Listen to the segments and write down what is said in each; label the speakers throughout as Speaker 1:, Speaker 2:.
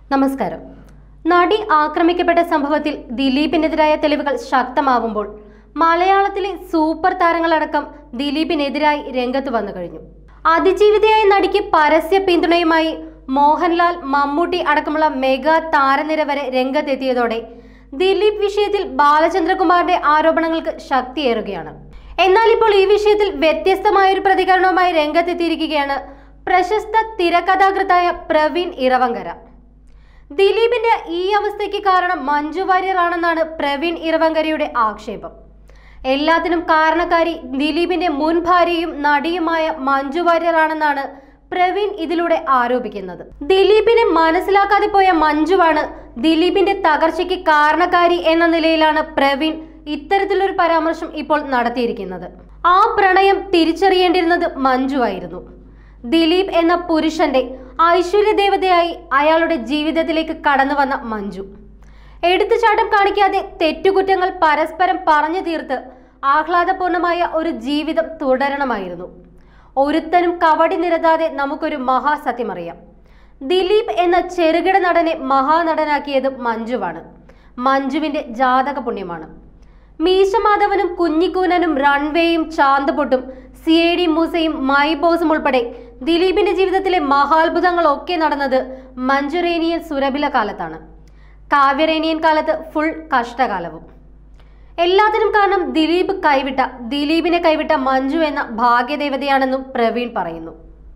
Speaker 1: നമസ്കാരം നടി ആക്രമിക്കപ്പെട്ട സംഭവത്തിൽ ദിലീപിനെതിരായ തെളിവുകൾ ശക്തമാവുമ്പോൾ മലയാളത്തിലെ സൂപ്പർ താരങ്ങളടക്കം ദിലീപിനെതിരായി രംഗത്ത് വന്നു കഴിഞ്ഞു അതിജീവിതയായ നടിക്ക് പരസ്യ പിന്തുണയുമായി മോഹൻലാൽ മമ്മൂട്ടി അടക്കമുള്ള മെഗാ താരനിര വരെ രംഗത്തെത്തിയതോടെ ദിലീപ് വിഷയത്തിൽ ബാലചന്ദ്രകുമാറിന്റെ ആരോപണങ്ങൾക്ക് ശക്തിയേറുകയാണ് എന്നാൽ ഇപ്പോൾ ഈ വിഷയത്തിൽ വ്യത്യസ്തമായ ഒരു പ്രതികരണവുമായി രംഗത്തെത്തിയിരിക്കുകയാണ് പ്രശസ്ത തിരക്കഥാകൃത്തായ പ്രവീൺ ഇറവങ്കര ദിലീപിന്റെ ഈ അവസ്ഥയ്ക്ക് കാരണം മഞ്ജു വാര്യറാണെന്നാണ് പ്രവീൺ ഇറവങ്കരയുടെ ആക്ഷേപം എല്ലാത്തിനും കാരണക്കാരി ദിലീപിന്റെ മുൻ ഭാര്യയും നടിയുമായ മഞ്ജു വാര്യറാണെന്നാണ് പ്രവീൺ ഇതിലൂടെ ആരോപിക്കുന്നത് ദിലീപിനെ മനസ്സിലാക്കാതെ പോയ മഞ്ജുവാണ് ദിലീപിന്റെ തകർച്ചയ്ക്ക് കാരണക്കാരി എന്ന നിലയിലാണ് പ്രവീൺ ഇത്തരത്തിലൊരു പരാമർശം ഇപ്പോൾ നടത്തിയിരിക്കുന്നത് ആ പ്രണയം തിരിച്ചറിയേണ്ടിരുന്നത് മഞ്ജു ആയിരുന്നു ദിലീപ് എന്ന പുരുഷന്റെ ഐശ്വര്യ ദേവതയായി അയാളുടെ ജീവിതത്തിലേക്ക് കടന്നു വന്ന മഞ്ജു എടുത്തുചാട്ടം കാണിക്കാതെ തെറ്റുകുറ്റങ്ങൾ പരസ്പരം പറഞ്ഞു തീർത്ത് ആഹ്ലാദപൂർണമായ ഒരു ജീവിതം തുടരണമായിരുന്നു ഒരുത്തനും കവടി നിരതാതെ നമുക്കൊരു മഹാസത്യമറിയാം ദിലീപ് എന്ന ചെറുകിട നടനെ മഹാനടനാക്കിയത് മഞ്ജുവാണ് മഞ്ജുവിന്റെ ജാതക പുണ്യമാണ് മീശമാധവനും കുഞ്ഞിക്കൂനനും റൺവേയും ചാന്തപൊട്ടും സി ഐ ഡി മൂസയും മൈ ബോസും ഉൾപ്പെടെ ദിലീപിന്റെ ജീവിതത്തിലെ മഹാത്ഭുതങ്ങളൊക്കെ നടന്നത് മഞ്ജുറേനിയൻ സുരഭില കാലത്താണ് കാവ്യറേനിയൻ കാലത്ത് ഫുൾ കഷ്ടകാലവും എല്ലാത്തിനും കാരണം ദിലീപ് കൈവിട്ട ദിലീപിനെ കൈവിട്ട മഞ്ജു എന്ന ഭാഗ്യദേവതയാണെന്നും പ്രവീൺ പറയുന്നു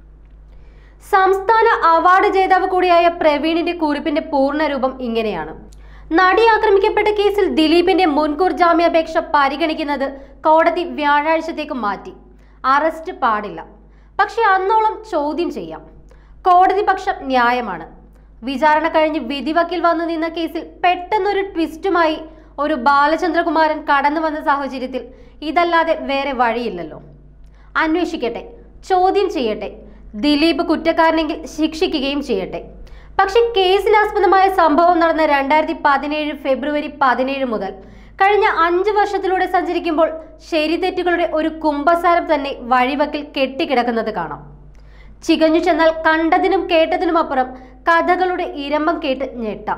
Speaker 1: സംസ്ഥാന അവാർഡ് ജേതാവ് കൂടിയായ പ്രവീണിന്റെ കുറിപ്പിന്റെ പൂർണ്ണരൂപം ഇങ്ങനെയാണ് നടി ആക്രമിക്കപ്പെട്ട കേസിൽ ദിലീപിന്റെ മുൻകൂർ ജാമ്യാപേക്ഷ പരിഗണിക്കുന്നത് കോടതി വ്യാഴാഴ്ചത്തേക്ക് മാറ്റി അറസ്റ്റ് പാടില്ല പക്ഷെ അന്നോളം ചോദ്യം ചെയ്യാം കോടതി പക്ഷം ന്യായമാണ് വിചാരണ കഴിഞ്ഞ് വിധിവക്കിൽ വന്നു നിന്ന കേസിൽ പെട്ടെന്നൊരു ട്വിസ്റ്റുമായി ഒരു ബാലചന്ദ്രകുമാരൻ കടന്നു വന്ന സാഹചര്യത്തിൽ ഇതല്ലാതെ വേറെ വഴിയില്ലല്ലോ അന്വേഷിക്കട്ടെ ചോദ്യം ചെയ്യട്ടെ ദിലീപ് കുറ്റക്കാരനെങ്കിൽ ശിക്ഷിക്കുകയും ചെയ്യട്ടെ പക്ഷെ കേസിലാസ്പദമായ സംഭവം നടന്ന രണ്ടായിരത്തി പതിനേഴ് ഫെബ്രുവരി പതിനേഴ് മുതൽ കഴിഞ്ഞ അഞ്ച് വർഷത്തിലൂടെ സഞ്ചരിക്കുമ്പോൾ ശരിതെറ്റുകളുടെ ഒരു കുംഭസാരം തന്നെ വഴിവക്കിൽ കെട്ടിക്കിടക്കുന്നത് കാണാം ചികഞ്ഞു ചെന്നാൽ കണ്ടതിനും കേട്ടതിനുമപ്പുറം കഥകളുടെ ഇരമ്പം കേട്ട് ഞെട്ടാം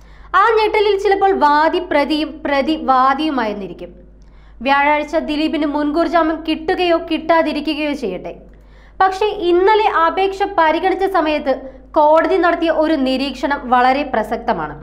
Speaker 1: ആ ഞെട്ടലിൽ ചിലപ്പോൾ വാദി പ്രതിയും പ്രതി വാദിയുമായെന്നിരിക്കും വ്യാഴാഴ്ച ദിലീപിന് മുൻകൂർ ജാമ്യം കിട്ടുകയോ കിട്ടാതിരിക്കുകയോ ചെയ്യട്ടെ പക്ഷേ ഇന്നലെ അപേക്ഷ പരിഗണിച്ച സമയത്ത് കോടതി നടത്തിയ ഒരു നിരീക്ഷണം വളരെ പ്രസക്തമാണ്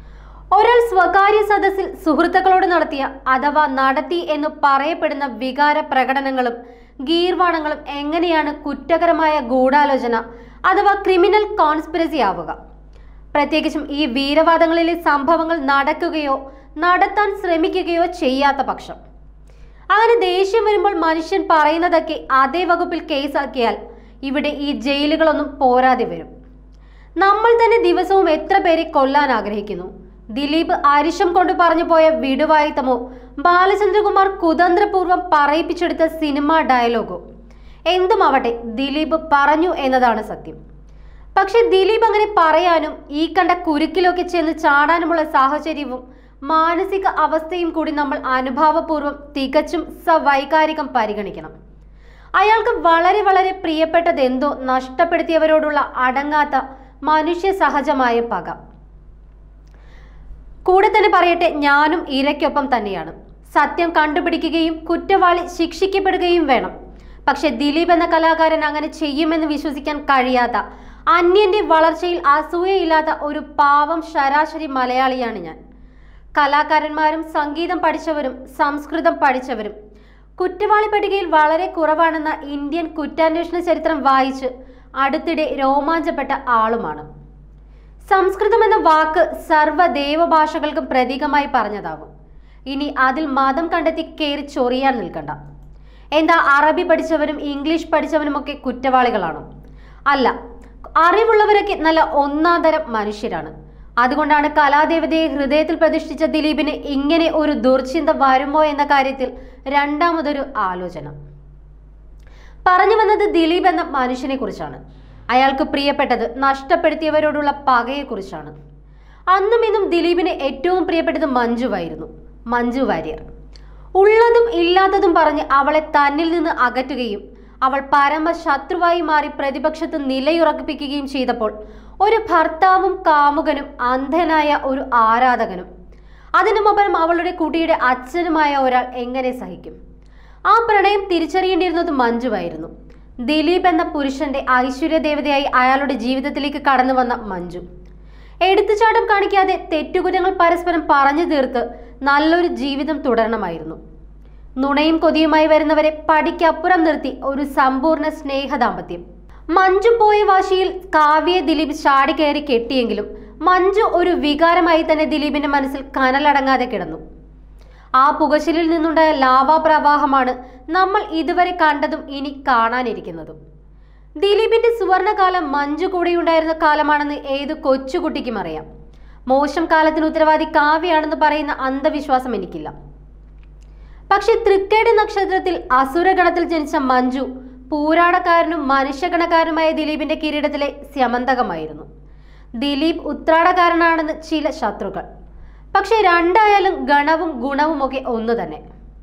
Speaker 1: ഒരാൾ സ്വകാര്യ സദസ്സിൽ സുഹൃത്തുക്കളോട് നടത്തിയ അഥവാ നടത്തി എന്ന് പറയപ്പെടുന്ന വികാര പ്രകടനങ്ങളും ഗീർവാണങ്ങളും എങ്ങനെയാണ് കുറ്റകരമായ ഗൂഢാലോചന അഥവാ ക്രിമിനൽ കോൺസ്പിറസി ആവുക പ്രത്യേകിച്ചും ഈ വീരവാദങ്ങളിലെ സംഭവങ്ങൾ നടക്കുകയോ നടത്താൻ ശ്രമിക്കുകയോ ചെയ്യാത്ത പക്ഷം അങ്ങനെ ദേഷ്യം വരുമ്പോൾ മനുഷ്യൻ പറയുന്നതൊക്കെ അതേ വകുപ്പിൽ കേസാക്കിയാൽ ഇവിടെ ഈ ജയിലുകളൊന്നും പോരാതെ വരും നമ്മൾ തന്നെ ദിവസവും എത്ര പേരെ കൊല്ലാൻ ആഗ്രഹിക്കുന്നു ദിലീപ് അരിശം കൊണ്ട് പറഞ്ഞു പോയ വിടുവായുത്തമോ ബാലചന്ദ്രകുമാർ കുതന്ത്രപൂർവ്വം പറയിപ്പിച്ചെടുത്ത സിനിമ ഡയലോഗോ എന്തുമാവട്ടെ ദിലീപ് പറഞ്ഞു എന്നതാണ് സത്യം പക്ഷെ ദിലീപ് അങ്ങനെ പറയാനും ഈ കണ്ട കുരുക്കിലൊക്കെ ചെന്ന് ചാടാനുമുള്ള സാഹചര്യവും മാനസിക അവസ്ഥയും കൂടി നമ്മൾ അനുഭാവപൂർവ്വം തികച്ചും സവൈകാരികം പരിഗണിക്കണം അയാൾക്ക് വളരെ വളരെ പ്രിയപ്പെട്ടത് എന്തോ നഷ്ടപ്പെടുത്തിയവരോടുള്ള അടങ്ങാത്ത മനുഷ്യ സഹജമായ പക കൂടെ തന്നെ പറയട്ടെ ഞാനും ഇരയ്ക്കൊപ്പം തന്നെയാണ് സത്യം കണ്ടുപിടിക്കുകയും കുറ്റവാളി ശിക്ഷിക്കപ്പെടുകയും വേണം പക്ഷെ ദിലീപ് എന്ന കലാകാരൻ അങ്ങനെ ചെയ്യുമെന്ന് വിശ്വസിക്കാൻ കഴിയാത്ത അന്യന്റെ വളർച്ചയിൽ അസൂയയില്ലാത്ത ഒരു പാവം ശരാശരി മലയാളിയാണ് ഞാൻ കലാകാരന്മാരും സംഗീതം പഠിച്ചവരും സംസ്കൃതം പഠിച്ചവരും കുറ്റവാളി പട്ടികയിൽ വളരെ കുറവാണെന്ന ഇന്ത്യൻ കുറ്റാന്വേഷണ ചരിത്രം വായിച്ച് അടുത്തിടെ രോമാഞ്ചപ്പെട്ട ആളുമാണ് സംസ്കൃതം എന്ന വാക്ക് സർവ്വ ദേവഭാഷകൾക്കും പ്രതീകമായി പറഞ്ഞതാവും ഇനി അതിൽ മതം കണ്ടെത്തി കയറി ചൊറിയാൻ നിൽക്കണ്ട എന്താ അറബി പഠിച്ചവരും ഇംഗ്ലീഷ് പഠിച്ചവനുമൊക്കെ കുറ്റവാളികളാണോ അല്ല അറിവുള്ളവരൊക്കെ നല്ല ഒന്നാന്തരം മനുഷ്യരാണ് അതുകൊണ്ടാണ് കലാദേവതയെ ഹൃദയത്തിൽ പ്രതിഷ്ഠിച്ച ദിലീപിന് ഇങ്ങനെ ഒരു ദുർചിന്ത വരുമോ എന്ന കാര്യത്തിൽ രണ്ടാമതൊരു ആലോചന പറഞ്ഞു വന്നത് ദിലീപ് എന്ന മനുഷ്യനെ കുറിച്ചാണ് അയാൾക്ക് പ്രിയപ്പെട്ടത് നഷ്ടപ്പെടുത്തിയവരോടുള്ള പകയെക്കുറിച്ചാണ് അന്നും ഇന്നും ദിലീപിന് ഏറ്റവും പ്രിയപ്പെട്ടത് മഞ്ജുവായിരുന്നു മഞ്ജു വാര്യർ ഉള്ളതും ഇല്ലാത്തതും പറഞ്ഞ് അവളെ തന്നിൽ നിന്ന് അകറ്റുകയും അവൾ പരമശത്രുവായി മാറി പ്രതിപക്ഷത്ത് നിലയുറപ്പിക്കുകയും ചെയ്തപ്പോൾ ഒരു ഭർത്താവും കാമുകനും അന്ധനായ ഒരു ആരാധകനും അതിനുമൊപ്പം അവളുടെ കുട്ടിയുടെ അച്ഛനുമായ ഒരാൾ എങ്ങനെ സഹിക്കും ആ പ്രണയം തിരിച്ചറിയേണ്ടിയിരുന്നത് മഞ്ജുവായിരുന്നു ദിലീപ് എന്ന പുരുഷന്റെ ഐശ്വര്യ ദേവതയായി അയാളുടെ ജീവിതത്തിലേക്ക് കടന്നു വന്ന മഞ്ജു എടുത്തുചാട്ടം കാണിക്കാതെ തെറ്റുകുറ്റങ്ങൾ പരസ്പരം പറഞ്ഞു തീർത്ത് നല്ലൊരു ജീവിതം തുടരണമായിരുന്നു നുണയും കൊതിയുമായി വരുന്നവരെ പടിക്കപ്പുറം നിർത്തി ഒരു സമ്പൂർണ്ണ സ്നേഹ ദാമ്പത്യം മഞ്ജു പോയ വാശിയിൽ കാവ്യയെ ദിലീപ് ചാടിക്കയറി കെട്ടിയെങ്കിലും മഞ്ജു ഒരു വികാരമായി തന്നെ ദിലീപിന്റെ മനസ്സിൽ കനലടങ്ങാതെ കിടന്നു ആ പുകശലിൽ നിന്നുണ്ടായ ലാവാ പ്രവാഹമാണ് നമ്മൾ ഇതുവരെ കണ്ടതും ഇനി കാണാനിരിക്കുന്നതും ദിലീപിന്റെ സുവർണകാലം മഞ്ജു കൂടെയുണ്ടായിരുന്ന കാലമാണെന്ന് ഏത് കൊച്ചുകുട്ടിക്കും അറിയാം മോശം കാലത്തിന് ഉത്തരവാദി കാവ്യാണെന്ന് പറയുന്ന അന്ധവിശ്വാസം എനിക്കില്ല പക്ഷെ തൃക്കേട് നക്ഷത്രത്തിൽ അസുരഗണത്തിൽ ജനിച്ച മഞ്ജു പൂരാടക്കാരനും മനുഷ്യഗണക്കാരനുമായ ദിലീപിന്റെ കിരീടത്തിലെ സ്യമന്തകമായിരുന്നു ദിലീപ് ഉത്രാടക്കാരനാണെന്ന് ചില ശത്രുക്കൾ പക്ഷെ രണ്ടായാലും ഗണവും ഗുണവും ഒക്കെ ഒന്നു തന്നെ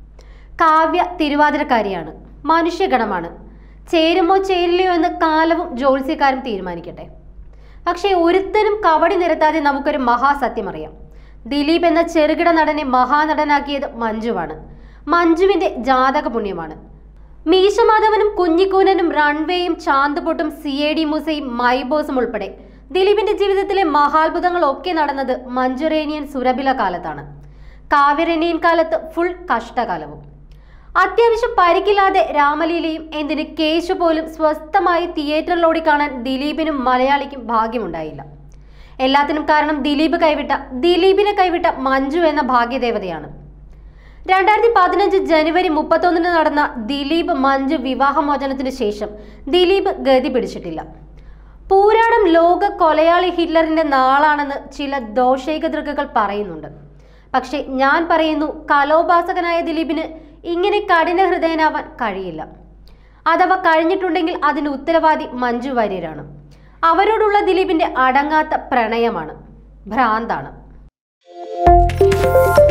Speaker 1: കാവ്യ തിരുവാതിരക്കാരിയാണ് മനുഷ്യഗണമാണ് ചേരുമോ ചേരില്ലയോ എന്ന് കാലവും ജ്യോത്സ്യക്കാരും തീരുമാനിക്കട്ടെ പക്ഷേ ഒരുത്തനും കവടി നിരത്താതെ നമുക്കൊരു മഹാസത്യം അറിയാം ദിലീപ് എന്ന ചെറുകിട നടനെ മഹാനടനാക്കിയത് മഞ്ജുവാണ് മഞ്ജുവിന്റെ ജാതക പുണ്യമാണ് മീശമാധവനും കുഞ്ഞിക്കൂനനും റൺവേയും ചാന്തുപൊട്ടും സി എ ഡി മൂസയും മൈബോസും ഉൾപ്പെടെ ദിലീപിന്റെ ജീവിതത്തിലെ മഹാത്ഭുതങ്ങളൊക്കെ നടന്നത് മഞ്ജുറേനിയൻ സുരഭില കാലത്താണ് കാവ്യരേനിയൻ കാലത്ത് ഫുൾ കഷ്ടകാലവും അത്യാവശ്യം പരിക്കില്ലാതെ രാമലീലയും എന്തിന് കേശു പോലും സ്വസ്ഥമായി തിയേറ്ററിലോടി കാണാൻ ദിലീപിനും മലയാളിക്കും ഭാഗ്യമുണ്ടായില്ല എല്ലാത്തിനും കാരണം ദിലീപ് കൈവിട്ട ദിലീപിനെ കൈവിട്ട മഞ്ജു എന്ന ഭാഗ്യദേവതയാണ് രണ്ടായിരത്തി പതിനഞ്ച് ജനുവരി മുപ്പത്തൊന്നിന് നടന്ന ദിലീപ് മഞ്ജു വിവാഹമോചനത്തിന് ശേഷം ദിലീപ് ഗതി പിടിച്ചിട്ടില്ല പൂരാടം ലോക കൊലയാളി ഹിറ്റ്ലറിന്റെ നാളാണെന്ന് ചില ദോഷൈക ദൃഗകൾ പറയുന്നുണ്ട് പക്ഷേ ഞാൻ പറയുന്നു കലോപാസകനായ ദിലീപിന് ഇങ്ങനെ കഠിന ഹൃദയനാവാൻ കഴിയില്ല അഥവാ കഴിഞ്ഞിട്ടുണ്ടെങ്കിൽ അതിന് ഉത്തരവാദി മഞ്ജു വാര്യരാണ് അവരോടുള്ള ദിലീപിന്റെ അടങ്ങാത്ത പ്രണയമാണ് ഭ്രാന്താണ്